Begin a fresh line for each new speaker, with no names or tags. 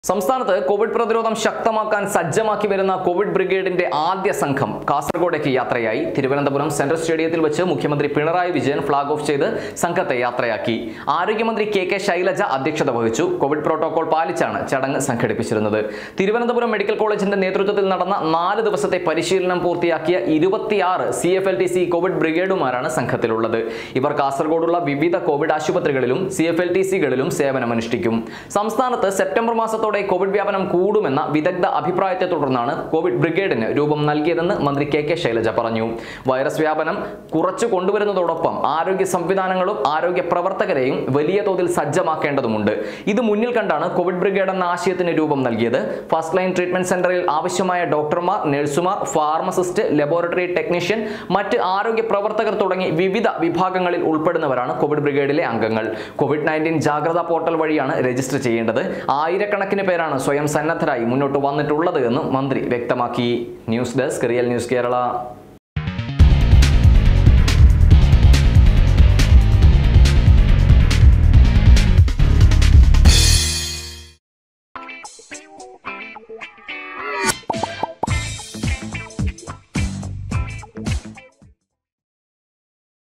സംസ്ഥാനത്ത് കോവിഡ് പ്രതിരോധം ശക്തമാക്കാൻ സജ്ജമാക്കി വരുന്ന കോവിഡ് ബ്രിഗേഡിന്റെ ആദ്യ സംഘം കാസർഗോഡേക്ക് യാത്രയായി തിരുവനന്തപുരം സെൻട്രൽ സ്റ്റേഡിയത്തിൽ വെച്ച് മുഖ്യമന്ത്രി പിണറായി വിജയൻ ഫ്ളാഗ് ഓഫ് ചെയ്ത് സംഘത്തെ യാത്രയാക്കി ആരോഗ്യമന്ത്രി കെ കെ ശൈലജ അധ്യക്ഷത വഹിച്ചു കോവിഡ് പ്രോട്ടോകോൾ പാലിച്ചാണ് ചടങ്ങ് സംഘടിപ്പിച്ചിരുന്നത് തിരുവനന്തപുരം മെഡിക്കൽ കോളേജിന്റെ നേതൃത്വത്തിൽ നടന്ന നാല് ദിവസത്തെ പരിശീലനം പൂർത്തിയാക്കിയ ഇരുപത്തിയാറ് C F L T C covid ബ്രിഗേഡുമാരാണ് സംഘത്തിലുള്ളത് ഇവർ കാസർഗോഡുള്ള വിവിധ കോവിഡ് ആശുപത്രികളിലും സി എഫ് എൽ ടി സികളിലും സേവനമനുഷ്ഠിക്കും സംസ്ഥാനത്ത് സെപ്റ്റംബർ മാസത്തോടെ കോവിഡ് വ്യാപനം കൂടുമെന്ന വിദഗ്ധ അഭിപ്രായത്തെ തുടർന്നാണ് കോവിഡ് ബ്രിഗേഡിന് രൂപം നൽകിയതെന്ന് മന്ത്രി കെ കെ ശൈലജ പറഞ്ഞു വൈറസ് വ്യാപനം കുറച്ചു കൊണ്ടുവരുന്നതോടൊപ്പം ആരോഗ്യ സംവിധാനങ്ങളും ആരോഗ്യ പ്രവർത്തകരെയും വലിയ തോതിൽ സജ്ജമാക്കേണ്ടതുണ്ട് ഇത് മുന്നിൽ കണ്ടാണ് കോവിഡ് ബ്രിഗേഡ് എന്ന ആശയത്തിന് രൂപം നൽകിയത് ഫസ്റ്റ് ലൈൻ ട്രീറ്റ്മെന്റ് സെന്ററിൽ ആവശ്യമായ ഡോക്ടർമാർ നഴ്സുമാർ ഫാർമസിസ്റ്റ് ലബോറട്ടറി ടെക്നീഷ്യൻ മറ്റ് ആരോഗ്യ പ്രവർത്തകർ തുടങ്ങി വിവിധ വിഭാഗങ്ങളിൽ ഉൾപ്പെടുന്നവരാണ് കോവിഡ് ബ്രിഗേഡിലെ അംഗങ്ങൾ കോവിഡ് നയൻറ്റീൻ ജാഗ്രതാ പോർട്ടൽ വഴിയാണ് രജിസ്റ്റർ ചെയ്യേണ്ടത് ആയിരക്കണക്കിന് പേരാണ് സ്വയം സന്നദ്ധരായി മുന്നോട്ട് വന്നിട്ടുള്ളത് എന്നും മന്ത്രി വ്യക്തമാക്കി news desk real news Kerala